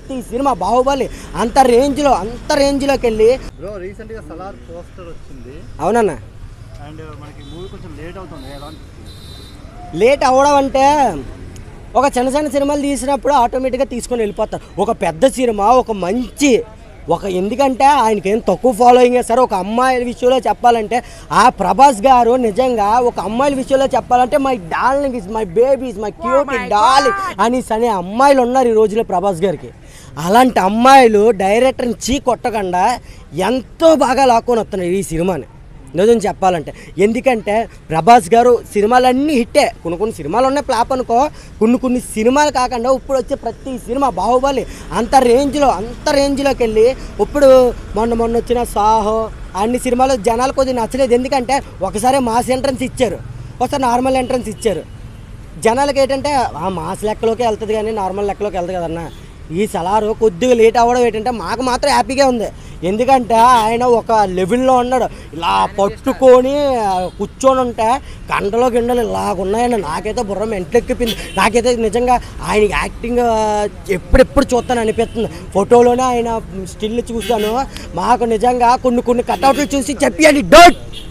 ప్రతి సినిమా బాహుబలి అంత రేంజ్లో అంత రేంజ్లోకి వెళ్ళి బ్రో రీసెంట్ గా సలార్ పోస్టర్ వచ్చింది అవునన్నా అండ్ మనకి మూవీ కొంచెం లేట్ అవుతుంది ఎలా అనిపిస్తుంది లేట్ అవ్వడం అంటే ఒక చిన్న చిన్న సినిమాలు తీసినప్పుడు ఆటోమేటిక్గా తీసుకొని వెళ్ళిపోతారు ఒక పెద్ద సినిమా ఒక మంచి ఒక ఎందుకంటే ఆయనకి ఏం తక్కువ ఫాలోయింగ్ సరే ఒక అమ్మాయిల విషయంలో చెప్పాలంటే ఆ ప్రభాస్ గారు నిజంగా ఒక అమ్మాయిల విషయంలో చెప్పాలంటే my darling is my babies my cute darling అనేసి అనే అమ్మాయిలు ఉన్నారు ఈ రోజులో ప్రభాస్ గారికి అలాంటి అమ్మాయిలు డైరెక్టర్ని చీ కొట్టకుండా ఎంతో బాగా లాక్కొని వస్తున్నారు ఈ సినిమాని నిజం చెప్పాలంటే ఎందుకంటే ప్రభాస్ గారు సినిమాలన్నీ హిట్టే కొన్ని కొన్ని సినిమాలు ఉన్నాయి ఫ్లాప్ అనుకో కొన్ని కొన్ని సినిమాలు కాకుండా ఇప్పుడు వచ్చే ప్రతి సినిమా బాహుబలి అంత రేంజ్లో అంత రేంజ్లోకి వెళ్ళి ఇప్పుడు మొన్న మొన్న వచ్చిన సాహో అన్ని సినిమాలు జనాలు కొద్దిగా నచ్చలేదు ఎందుకంటే ఒకసారి మాస్ ఎంట్రన్స్ ఇచ్చారు ఒకసారి నార్మల్ ఎంట్రన్స్ ఇచ్చారు జనాలకి ఏంటంటే ఆ మాస్ లెక్కలోకి వెళ్తుంది కానీ నార్మల్ లెక్కలోకి వెళ్తుంది కదన్న ఈ సలారు కొద్దిగా లేట్ అవ్వడం ఏంటంటే మాకు మాత్రం హ్యాపీగా ఉంది ఎందుకంటే ఆయన ఒక లెవెల్లో ఉన్నాడు ఇలా పట్టుకొని ఆ, కూర్చొని ఉంటే కండలో గిండలు ఇలాగున్నాయని నాకైతే బుర్ర మెంట్లెక్కిపోయింది నాకైతే నిజంగా ఆయన యాక్టింగ్ ఆ, ఎప్పుడెప్పుడు చూస్తాను అనిపిస్తుంది ఫోటోలోనే ఆయన స్టిల్ చూశాను మాకు నిజంగా కొన్ని కొన్ని కట్అవుట్లు చూసి చెప్పాలి డోట్